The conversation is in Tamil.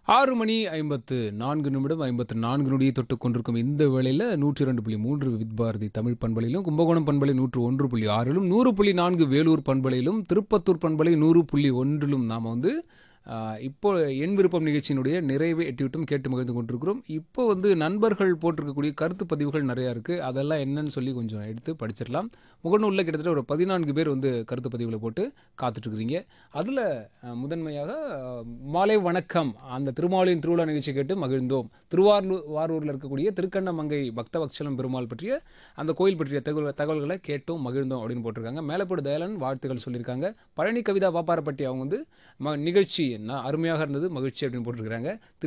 ஆறு மணி ஐம்பத்து நான்கு நிமிடம் ஐம்பத்து நான்கு நொடியை தொட்டு கொண்டிருக்கும் இந்த வேளையில் நூற்றி இரண்டு புள்ளி மூன்று வித் பாரதி தமிழ் பண்பலையிலும் கும்பகோணம் பண்பலை நூற்று ஒன்று புள்ளி ஆறிலும் நூறு புள்ளி நான்கு வேலூர் பண்பலையிலும் திருப்பத்தூர் பண்பலை நூறு புள்ளி ஒன்றிலும் நாம் வந்து ஆ, இப்போ என் விருப்பம் நிகழ்ச்சியினுடைய நிறைவை எட்டிவிட்டும் கேட்டு மகிழ்ந்து கொண்டிருக்கிறோம் இப்போ வந்து நண்பர்கள் போட்டிருக்கக்கூடிய கருத்து பதிவுகள் நிறையா இருக்குது அதெல்லாம் என்னன்னு சொல்லி கொஞ்சம் எடுத்து படிச்சிடலாம் முகநூலில் கிட்டத்தட்ட ஒரு பதினான்கு பேர் வந்து கருத்து பதிவுகளை போட்டு காத்துட்ருக்குறீங்க அதில் முதன்மையாக அஹ், மாலை வணக்கம் அந்த திருமாலின் திருவிழா நிகழ்ச்சி கேட்டு மகிழ்ந்தோம் திருவாரூர் வாரூரில் இருக்கக்கூடிய திருக்கண்ணமங்கை பக்தவத்சலம் பெருமாள் பற்றிய அந்த கோயில் பற்றிய தகவல் தகவல்களை கேட்டோம் மகிழ்ந்தோம் அப்படின்னு போட்டிருக்காங்க மேலப்போடு தயாளன் வாழ்த்துக்கள் சொல்லியிருக்காங்க பழனி கவிதா பாப்பாரப்பட்டி அவங்க வந்து ம நிகழ்ச்சி என்ன அருமையாக இருந்தது மகிழ்ச்சி அப்படின்னு போட்டிருக்காங்க திரு